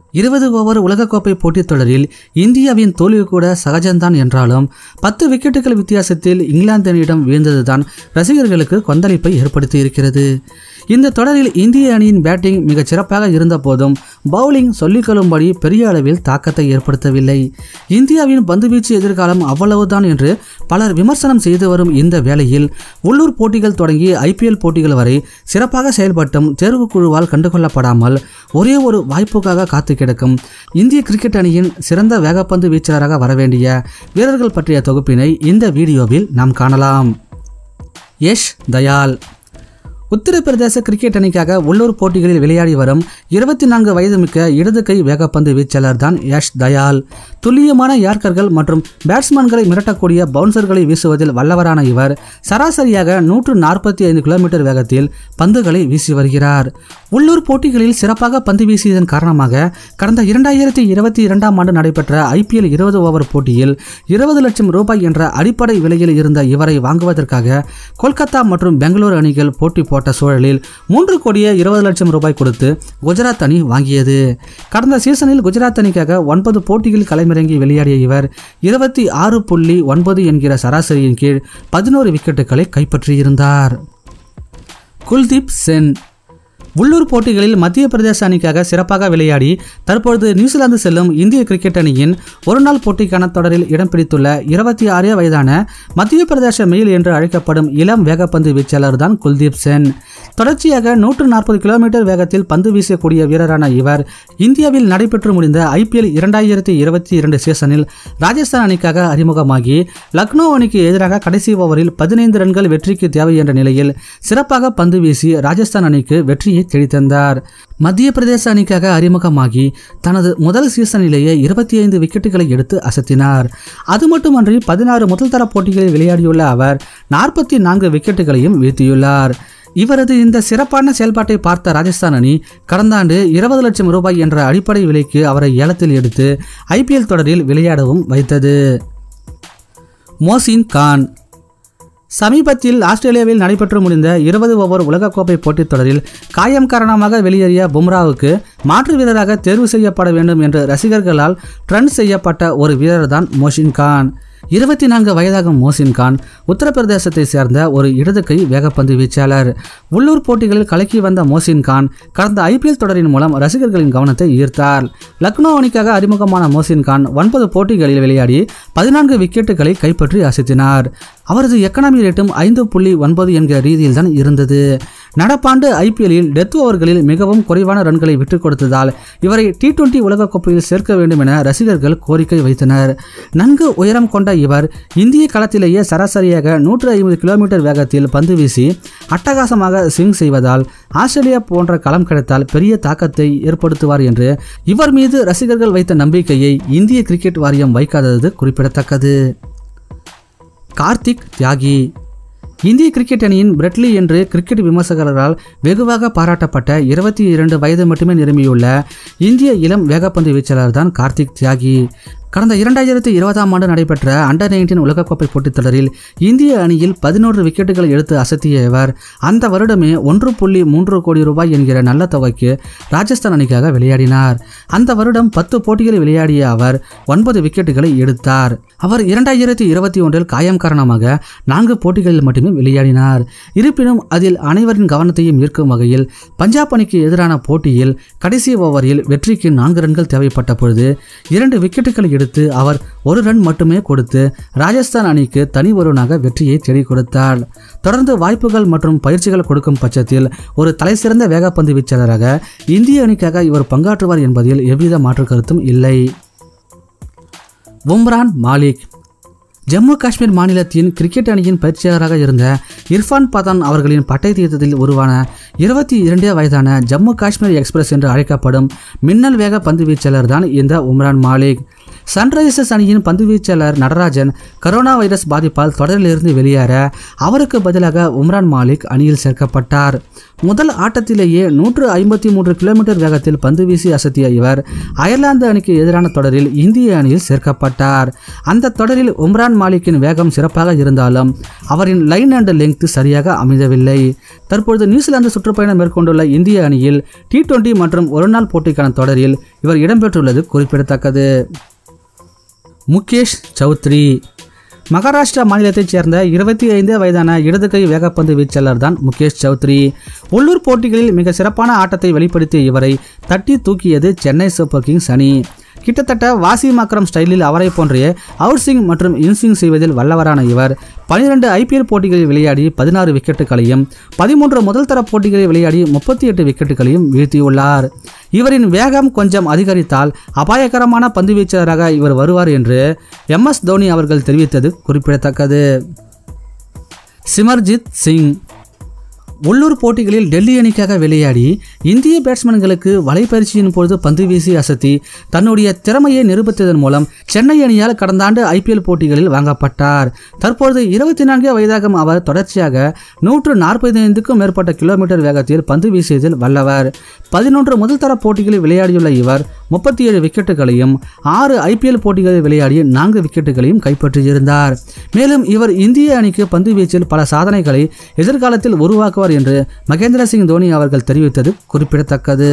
இருபது ஓவர் உலகக்கோப்பை போட்டித் தொடரில் இந்தியாவின் தோல்வி கூட சகஜம்தான் என்றாலும் பத்து விக்கெட்டுகள் வித்தியாசத்தில் இங்கிலாந்து அணியிடம் வீழ்ந்ததுதான் ரசிகர்களுக்கு கொந்தளிப்பை ஏற்படுத்தி இருக்கிறது இந்த தொடரில் இந்திய அணியின் பேட்டிங் மிகச் சிறப்பாக இருந்த போதும் பவுலிங் சொல்லிக்கொள்ளும்படி பெரிய அளவில் தாக்கத்தை ஏற்படுத்தவில்லை இந்தியாவின் பந்துவீச்சு எதிர்காலம் அவ்வளவுதான் என்று பலர் விமர்சனம் செய்து வரும் இந்த வேளையில் உள்ளூர் போட்டிகள் தொடங்கி ஐபிஎல் போட்டிகள் வரை சிறப்பாக செயல்பட்டும் தேர்வுக்குழுவால் கண்டுகொள்ளப்படாமல் ஒரே ஒரு வாய்ப்புக்காக காத்து கிடக்கும் இந்திய கிரிக்கெட் அணியின் சிறந்த வேகப்பந்து வீச்சாளராக வரவேண்டிய வீரர்கள் பற்றிய தொகுப்பினை இந்த வீடியோவில் நாம் காணலாம் யஷ் தயால் உத்தரப்பிரதேச கிரிக்கெட் அணிக்காக உள்ளூர் போட்டிகளில் விளையாடி வரும் இருபத்தி நான்கு வயது மிக்க இடது கை வேகப்பந்து வீச்சாளர் தான் யஷ் தயால் துல்லியமான யார்க்கர்கள் மற்றும் பேட்ஸ்மேன்களை மிரட்டக்கூடிய பவுன்சர்களை வீசுவதில் வல்லவரான இவர் சராசரியாக நூற்று நாற்பத்தி ஐந்து கிலோமீட்டர் வேகத்தில் பந்துகளை வீசி வருகிறார் உள்ளூர் போட்டிகளில் சிறப்பாக பந்து வீசியதன் காரணமாக கடந்த இரண்டாயிரத்தி இருபத்தி இரண்டாம் ஆண்டு நடைபெற்ற ஐபிஎல் இருபது ஓவர் போட்டியில் இருபது லட்சம் ரூபாய் என்ற அடிப்படை விலையில் இருந்த இவரை வாங்குவதற்காக கொல்கத்தா மற்றும் பெங்களூரு அணிகள் போட்டி போட்ட சூழலில் மூன்று கோடியே இருபது லட்சம் ரூபாய் கொடுத்து குஜராத் அணி வாங்கியது கடந்த சீசனில் குஜராத் அணிக்காக ஒன்பது போட்டிகளில் களமிறங்கி விளையாடிய இவர் இருபத்தி ஆறு புள்ளி ஒன்பது என்கிற சராசரியின் கீழ் பதினோரு விக்கெட்டுகளை கைப்பற்றியிருந்தார் குல்தீப் சென் உள்ளூர் போட்டிகளில் மத்திய பிரதேச அணிக்காக சிறப்பாக விளையாடி தற்பொழுது நியூசிலாந்து செல்லும் இந்திய கிரிக்கெட் அணியின் ஒருநாள் போட்டிக்கான தொடரில் இடம் பிடித்துள்ள இருபத்தி ஆறே வயதான மத்திய பிரதேச மெயில் என்று அழைக்கப்படும் இளம் வேகப்பந்து வீச்சாளர் தான் குல்தீப் சென் தொடர்ச்சியாக நூற்று நாற்பது கிலோமீட்டர் வேகத்தில் பந்து வீசக்கூடிய வீரரான இவர் இந்தியாவில் நடைபெற்று முடிந்த ஐபிஎல் இரண்டாயிரத்தி இருபத்தி இரண்டு சீசனில் ராஜஸ்தான் அணிக்காக அறிமுகமாகி லக்னோ அணிக்கு எதிராக கடைசி ஓவரில் பதினைந்து ரன்கள் வெற்றிக்கு தேவை என்ற நிலையில் சிறப்பாக பந்து வீசி ராஜஸ்தான் அணிக்கு வெற்றியை தேடித்தந்தார் மத்திய பிரதேச அணிக்காக அறிமுகமாகி தனது முதல் சீசனிலேயே இருபத்தி ஐந்து விக்கெட்டுகளை எடுத்து அசத்தினார் அது மட்டுமன்றி பதினாறு முதல் தர போட்டிகளில் விளையாடியுள்ள அவர் நாற்பத்தி நான்கு விக்கெட்டுகளையும் வீழ்த்தியுள்ளார் இவரது இந்த சிறப்பான செயல்பாட்டை பார்த்த ராஜஸ்தான் அணி கடந்த ஆண்டு இருபது லட்சம் ரூபாய் என்ற அடிப்படை விலைக்கு அவரை ஏலத்தில் எடுத்து ஐபிஎல் தொடரில் விளையாடவும் வைத்தது மோசின் கான் சமீபத்தில் ஆஸ்திரேலியாவில் நடைபெற்று முடிந்த இருபது ஓவர் உலகக்கோப்பை போட்டித் தொடரில் காயம் காரணமாக வெளியேறிய பும்ராவுக்கு மாற்று வீரராக தேர்வு செய்யப்பட வேண்டும் என்று ரசிகர்களால் ட்ரெண்ட் செய்யப்பட்ட ஒரு வீரர்தான் மோஷின் கான் இருபத்தி நான்கு வயதாகும் மோசின் கான் உத்தரப்பிரதேசத்தை சேர்ந்த ஒரு இடது கை வேகப்பந்து வீச்சாளர் உள்ளூர் போட்டிகளில் கலக்கி வந்த மோசின் கான் கடந்த ஐபிஎல் தொடரின் மூலம் ரசிகர்களின் கவனத்தை ஈர்த்தார் லக்னோ அணிக்காக அறிமுகமான மோசின் கான் ஒன்பது போட்டிகளில் விளையாடி பதினான்கு விக்கெட்டுகளை கைப்பற்றி அசத்தினார் அவரது எக்கனாமி ரேட்டும் ஐந்து புள்ளி ஒன்பது என்கிற ரீதியில் தான் இருந்தது நடப்பாண்டு ஐபிஎல்லில் டெத் ஓவர்களில் மிகவும் குறைவான ரன்களை விட்டுக் கொடுத்ததால் இவரை டி டுவெண்டி உலகக்கோப்பையில் சேர்க்க வேண்டும் என ரசிகர்கள் கோரிக்கை வைத்தனர் நன்கு உயரம் கொண்ட இவர் இந்திய களத்திலேயே சராசரியாக நூற்று ஐம்பது கிலோமீட்டர் வேகத்தில் பந்து வீசி அட்டகாசமாக ஸ்விங் செய்வதால் ஆஸ்திரேலியா போன்ற களம் கிடைத்தால் பெரிய தாக்கத்தை ஏற்படுத்துவார் என்று இவர் மீது ரசிகர்கள் வைத்த நம்பிக்கையை இந்திய கிரிக்கெட் வாரியம் வைக்காதது குறிப்பிடத்தக்கது கார்த்திக் தியாகி இந்திய கிரிக்கெட் அணியின் பிரெட்லி என்று கிரிக்கெட் விமர்சகர்களால் வெகுவாக பாராட்டப்பட்ட இருபத்தி இரண்டு வயது மட்டுமே நிரம்பியுள்ள இந்திய இளம் வேகப்பந்து வீச்சாளர் தான் கார்த்திக் தியாகி கடந்த இரண்டாயிரத்தி இருபதாம் ஆண்டு நடைபெற்ற அண்டர் நைன்டீன் உலகக்கோப்பை போட்டித் தொடரில் இந்திய அணியில் பதினோரு விக்கெட்டுகளை எடுத்து அசத்திய இவர் அந்த வருடமே ஒன்று புள்ளி மூன்று கோடி ரூபாய் என்கிற நல்ல தொகைக்கு ராஜஸ்தான் அணிக்காக விளையாடினார் அந்த வருடம் பத்து போட்டிகளில் விளையாடிய அவர் ஒன்பது விக்கெட்டுகளை எடுத்தார் அவர் இரண்டாயிரத்தி இருபத்தி ஒன்றில் காயம் காரணமாக நான்கு போட்டிகளில் மட்டுமே விளையாடினார் இருப்பினும் அதில் அனைவரின் கவனத்தையும் ஈர்க்கும் வகையில் பஞ்சாப் அணிக்கு எதிரான போட்டியில் கடைசி ஓவரில் வெற்றிக்கு நான்கு ரன்கள் தேவைப்பட்ட பொழுது இரண்டு விக்கெட்டுகளை எடுத்து அவர் ஒரு ரன் மட்டுமே கொடுத்து ராஜஸ்தான் அணிக்கு தனி ஒருவனாக வெற்றியை தேடி கொடுத்தார் தொடர்ந்து வாய்ப்புகள் மற்றும் பயிற்சிகள் கொடுக்கும் பட்சத்தில் ஒரு தலைசிறந்த வேகப்பந்து வீச்சாளராக இந்திய அணிக்காக இவர் பங்காற்றுவார் என்பதில் எவ்வித மாற்று கருத்தும் இல்லை உம்ரான் மாலிக் ஜம்மு காஷ்மீர் மாநிலத்தின் கிரிக்கெட் அணியின் பயிற்சியாளராக இருந்த இர்ஃபான் பதான் அவர்களின் பட்டை தீர்த்தத்தில் உருவான இருபத்தி இரண்டே வயதான ஜம்மு காஷ்மீர் எக்ஸ்பிரஸ் என்று அழைக்கப்படும் மின்னல் வேக பந்து வீச்சாளர் தான் இந்த உம்ரான் மாலிக் சன்ரைசர்ஸ் அணியின் பந்துவீச்சாளர் நடராஜன் கரோனா வைரஸ் பாதிப்பால் தொடரிலிருந்து வெளியேற அவருக்கு பதிலாக உம்ரான் மாலிக் அணியில் சேர்க்கப்பட்டார் முதல் ஆட்டத்திலேயே நூற்று ஐம்பத்தி மூன்று கிலோமீட்டர் வேகத்தில் பந்து வீசி அசத்திய இவர் அயர்லாந்து அணிக்கு எதிரான தொடரில் இந்திய அணியில் சேர்க்கப்பட்டார் அந்த தொடரில் உம்ரான் மாலிக்கின் வேகம் சிறப்பாக இருந்தாலும் அவரின் லைன் அண்ட் லெங்த் சரியாக அமைந்தவில்லை தற்பொழுது நியூசிலாந்து சுற்றுப்பயணம் மேற்கொண்டுள்ள இந்திய அணியில் டி டுவெண்டி மற்றும் ஒருநாள் போட்டிக்கான தொடரில் இவர் இடம்பெற்றுள்ளது குறிப்பிடத்தக்கது முகேஷ் சௌத்ரி மகாராஷ்டிரா மாநிலத்தைச் சேர்ந்த இருபத்தி ஐந்து வயதான இடதுகை வேகப்பந்து வீச்சாளர் தான் முகேஷ் சௌத்ரி உள்ளூர் போட்டிகளில் மிக சிறப்பான ஆட்டத்தை வெளிப்படுத்திய இவரை தட்டி தூக்கியது சென்னை சூப்பர் கிங்ஸ் அணி கிட்டத்தட்ட வாசி மாக்ரம் ஸ்டைலில் அவரை போன்றே அவுட்ஸ்விங் மற்றும் இன்ஸ்விங் செய்வதில் வல்லவரான இவர் பனிரெண்டு ஐபிஎல் போட்டிகளில் விளையாடி பதினாறு விக்கெட்டுகளையும் பதிமூன்று முதல் தர போட்டிகளில் விளையாடி முப்பத்தி எட்டு விக்கெட்டுகளையும் வீழ்த்தியுள்ளார் இவரின் வேகம் கொஞ்சம் அதிகரித்தால் அபாயகரமான பந்து வீச்சாளராக இவர் வருவார் என்று எம் எஸ் தோனி அவர்கள் தெரிவித்தது குறிப்பிடத்தக்கது சிமர்ஜித் சிங் உள்ளூர் போட்டிகளில் டெல்லி அணிக்காக விளையாடி இந்திய பேட்ஸ்மேன்களுக்கு வலைப்பயிற்சியின் பொழுது பந்து வீசி அசத்தி தன்னுடைய திறமையை நிரூபித்ததன் மூலம் சென்னை அணியால் கடந்த ஆண்டு ஐபிஎல் போட்டிகளில் வாங்கப்பட்டார் தற்பொழுது இருபத்தி நான்கு வயதாகும் அவர் தொடர்ச்சியாக நூற்று நாற்பத்தைந்துக்கும் மேற்பட்ட கிலோமீட்டர் வேகத்தில் பந்து வீசியதில் வல்லவர் பதினொன்று முதல் தர போட்டிகளில் விளையாடியுள்ள இவர் முப்பத்தி ஏழு விக்கெட்டுகளையும் ஆறு ஐபிஎல் போட்டிகளில் விளையாடி நான்கு விக்கெட்டுகளையும் கைப்பற்றியிருந்தார் மேலும் இவர் இந்திய அணிக்கு பந்து வீச்சில் பல சாதனைகளை எதிர்காலத்தில் உருவாக்குவார் என்று மகேந்திர சிங் தோனி அவர்கள் தெரிவித்தது குறிப்பிடத்தக்கது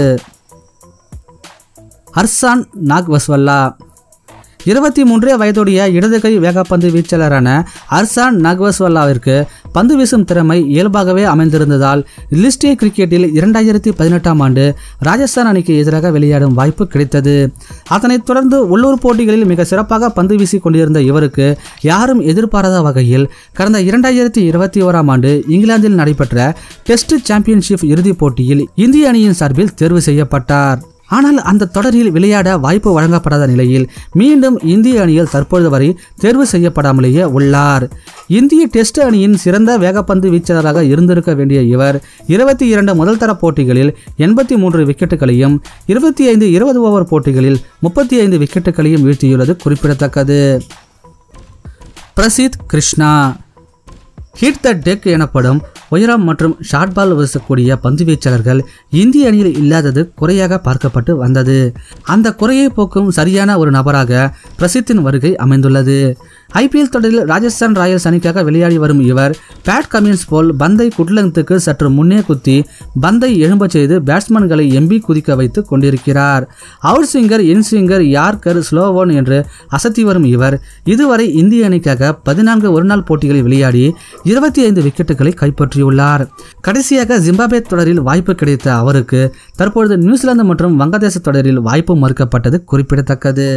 ஹர்சான் நாக்வஸ்வல்லா இருபத்தி மூன்றே வயதுடைய இடதுகை வேகப்பந்து வீச்சாளரான அர்சான் நக்வஸ்வல்லாவிற்கு பந்து வீசும் திறமை இயல்பாகவே அமைந்திருந்ததால் லிஸ்டே கிரிக்கெட்டில் இரண்டாயிரத்தி பதினெட்டாம் ஆண்டு ராஜஸ்தான் அணிக்கு எதிராக விளையாடும் வாய்ப்பு கிடைத்தது அதனைத் தொடர்ந்து உள்ளூர் போட்டிகளில் மிக சிறப்பாக பந்து வீசிக் கொண்டிருந்த இவருக்கு யாரும் எதிர்பாராத வகையில் கடந்த இரண்டாயிரத்தி இருபத்தி ஓராம் ஆண்டு இங்கிலாந்தில் நடைபெற்ற டெஸ்ட் சாம்பியன்ஷிப் இறுதிப் போட்டியில் இந்திய அணியின் சார்பில் தேர்வு செய்யப்பட்டார் ஆனால் அந்த தொடரில் விளையாட வாய்ப்பு வழங்கப்படாத நிலையில் மீண்டும் இந்திய அணியில் தற்பொழுது வரை தேர்வு செய்யப்படாமலேயே உள்ளார் இந்திய டெஸ்ட் அணியின் சிறந்த வேகப்பந்து வீச்சாளராக இருந்திருக்க வேண்டிய இவர் இருபத்தி இரண்டு முதல் தர போட்டிகளில் எண்பத்தி மூன்று விக்கெட்டுகளையும் இருபத்தி ஐந்து இருபது ஓவர் போட்டிகளில் முப்பத்தி ஐந்து விக்கெட்டுகளையும் வீழ்த்தியுள்ளது குறிப்பிடத்தக்கது Prasidh Krishna hit the deck எனப்படும் உயரம் மற்றும் ஷார்ட் பால் வீசக்கூடிய பந்து வீச்சாளர்கள் இந்திய அணியில் இல்லாதது குறையாக பார்க்கப்பட்டு வந்தது அந்த குறையை போக்கும் சரியான ஒரு நபராக பிரசித்தின் வருகை அமைந்துள்ளது ஐபிஎல் தொடரில் ராஜஸ்தான் ராயல்ஸ் அணிக்காக விளையாடி வரும் இவர் பேட் கமின்ஸ் போல் பந்தை குட்லங்த்துக்கு சற்று முன்னே குத்தி பந்தை எழும்பச் செய்து பேட்ஸ்மேன்களை எம்பி குதிக்க வைத்து கொண்டிருக்கிறார் out swinger in swinger yorker slower one என்று அசத்தி வரும் இவர் இதுவரை இந்திய அணிக்காக பதினான்கு ஒருநாள் போட்டிகளில் விளையாடி இருபத்தி ஐந்து விக்கெட்டுகளை கைப்பற்றியுள்ளார் கடைசியாக ஜிம்பாப்வே தொடரில் வாய்ப்பு கிடைத்த அவருக்கு தற்பொழுது நியூசிலாந்து மற்றும் வங்கதேச தொடரில் வாய்ப்பு மறுக்கப்பட்டது குறிப்பிடத்தக்கது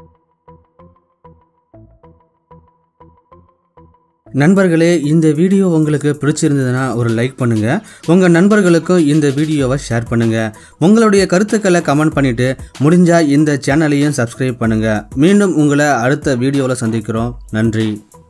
நண்பர்களே இந்த வீடியோ உங்களுக்கு பிடிச்சிருந்ததுன்னா ஒரு லைக் பண்ணுங்கள் உங்கள் நண்பர்களுக்கும் இந்த வீடியோவை ஷேர் பண்ணுங்கள் உங்களுடைய கருத்துக்களை கமெண்ட் பண்ணிவிட்டு முடிஞ்சால் இந்த சேனலையும் சப்ஸ்கிரைப் பண்ணுங்கள் மீண்டும் உங்களை அடுத்த வீடியோவில் சந்திக்கிறோம் நன்றி